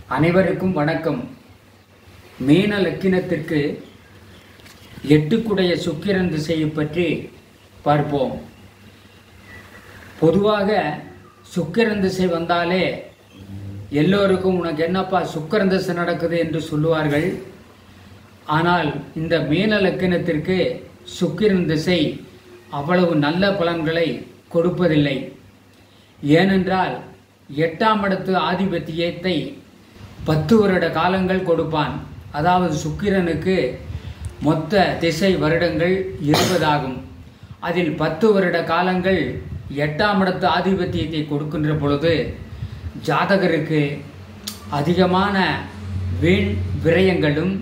அனைவருக்கும் வணக்கம் மீன லக்கினத்திற்கு எட்டுக்குடைய சுக்கிரன் திசையை பற்றி பார்ப்போம் பொதுவாக சுக்கிரன் திசை வந்தாலே எல்லோருக்கும் உனக்கு என்னப்பா சுக்கிரன் திசை நடக்குது என்று சொல்லுவார்கள் ஆனால் இந்த மீன லக்கினத்திற்கு சுக்கிரன் திசை அவ்வளவு நல்ல பலன்களை கொடுப்பதில்லை ஏனென்றால் எட்டாம் இடத்து ஆதிபத்தியத்தை பத்து வருட காலங்கள் கொடுப்பான் அதாவது சுக்கிரனுக்கு மொத்த திசை வருடங்கள் இருபதாகும் அதில் பத்து வருட காலங்கள் எட்டாம் இடத்து ஆதிபத்தியத்தை கொடுக்கின்ற பொழுது ஜாதகருக்கு அதிகமான வீண் விரயங்களும்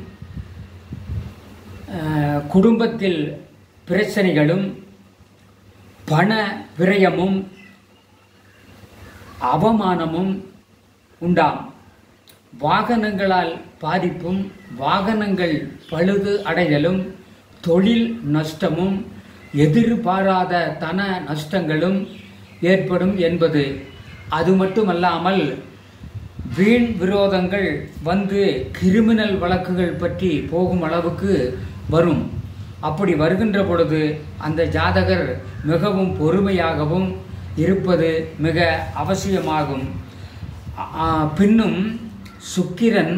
அஹ், குடும்பத்தில் பிரச்சனைகளும் பண விரயமும் அவமானமும் உண்டாம் வாகனங்களால் பாதிப்பும் வாகனங்கள் பழுது அடைதலும் தொழில் நஷ்டமும் எதிர்பாராத தன நஷ்டங்களும் ஏற்படும் என்பது அது மட்டுமல்லாமல் வீண் விரோதங்கள் வந்து கிரிமினல் வழக்குகள் பற்றி போகும் அளவுக்கு வரும் அப்படி வருகின்ற பொழுது அந்த ஜாதகர் மிகவும் பொறுமையாகவும் இருப்பது மிக அவசியமாகும் ஆ, பின்னும் சுக்கிரன்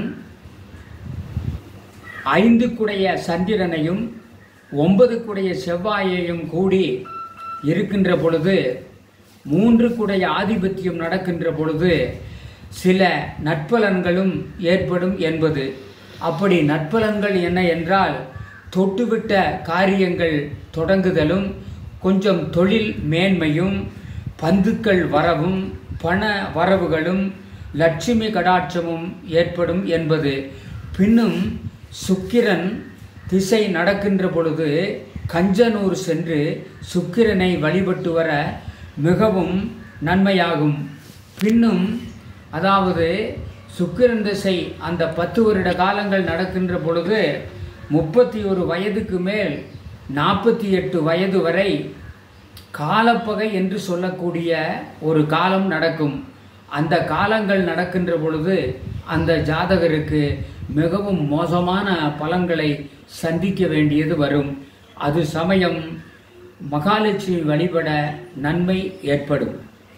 ஐந்துக்குடைய சந்திரனையும் ஒன்பதுக்குடைய செவ்வாயையும் கூடி இருக்கின்ற பொழுது மூன்றுக்குடைய ஆதிபத்தியம் நடக்கின்ற பொழுது சில நற்பலன்களும் ஏற்படும் என்பது அப்படி நற்பலன்கள் என்ன என்றால் தொட்டுவிட்ட காரியங்கள் தொடங்குதலும் கொஞ்சம் தொழில் மேன்மையும் பந்துக்கள் வரவும் பண வரவுகளும் லட்சுமி கடாட்சமும் ஏற்படும் என்பது பின்னும் சுக்கிரன் திசை நடக்கின்ற பொழுது கஞ்சனூர் சென்று சுக்கிரனை வழிபட்டு வர மிகவும் நன்மையாகும் பின்னும் அதாவது சுக்கிரன் திசை அந்த பத்து வருட காலங்கள் நடக்கின்ற பொழுது முப்பத்தி ஒரு வயதுக்கு மேல் நாற்பத்தி எட்டு வயது வரை காலப்பகை என்று சொல்லக்கூடிய ஒரு காலம் நடக்கும் அந்த காலங்கள் நடக்கின்ற பொழுது அந்த ஜாதகருக்கு மிகவும் மோசமான பலன்களை சந்திக்க வேண்டியது வரும் அது சமயம் மகாலட்சுமி வழிபட நன்மை ஏற்படும்